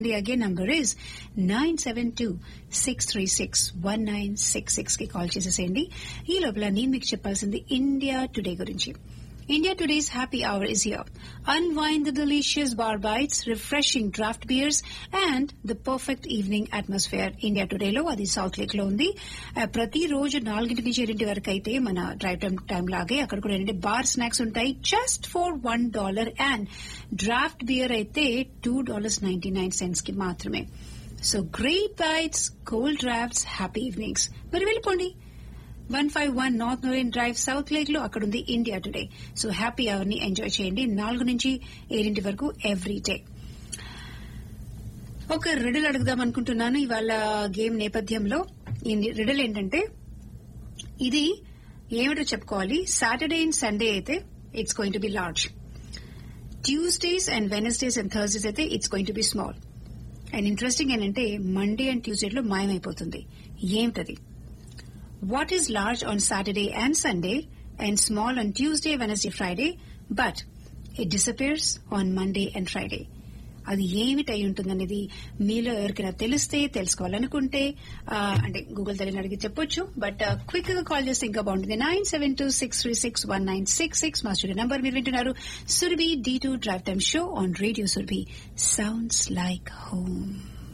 The again number is 972-636-1966 కి call చేసేసేయండి ఈ లోపల నేను మీకు చెప్పాల్సింది ఇండియా టుడే గురించి India today's happy hour is here unwind the delicious bar bites, refreshing draft beers, and the perfect evening atmosphere. India టుడేలో అది సౌత్ లేక్ లో ఉంది ఆ, ప్రతి రోజు నాలుగింటి నుంచి ఏడింటి వరకు అయితే మన డ్రైవ్ టైం టైం లాగే అక్కడ కూడా ఏంటంటే బార్ స్నాక్స్ ఉంటాయి just for one dollar and draft beer అయితే two dollars ninety nine cents కి మాత్రమే so great bites cold drafts happy evenings మరి వెళ్ళిపోండి one five one north Norian drive south lake లో అక్కడ ఉంది India today so happy hour ని enjoy చేయండి నాలుగు నుంచి ఏడింటి వరకు ఎవ్రీ డే ఒక రిడల్ అడుగుదాం అనుకుంటున్నాను ఇవాళ గేమ్ నేపథ్యంలో ఈ రిడల్ ఏంటంటే ఇది ఏమిటో చెప్పుకోవాలి సాటర్డే అండ్ సండే అయితే it's going to be large Tuesdays and Wednesdays and Thursdays అయితే it's going to be small and interesting ఏంటంటే మండే అండ్ ట్యూస్డేలో మాయమైపోతుంది ఏమిటది what is large on Saturday and Sunday and small on Tuesday Wednesday Friday but it disappears on Monday and Friday అది ఏమిటై ఉంటుందనేది మీలో ఎవరికైనా తెలిస్తే తెలుసుకోవాలనుకుంటే ఆ, అంటే గూగుల్ తల్లిని అడిగి చెప్పొచ్చు బట్ క్విక్ గా కాల్ చేస్తే ఇంకా బాగుంటుంది nine seven two six three six one nine six six మా స్టూడియో నంబర్ మీరు వింటున్నారు Surabhi D two drive time show on radio Surabhi sounds like home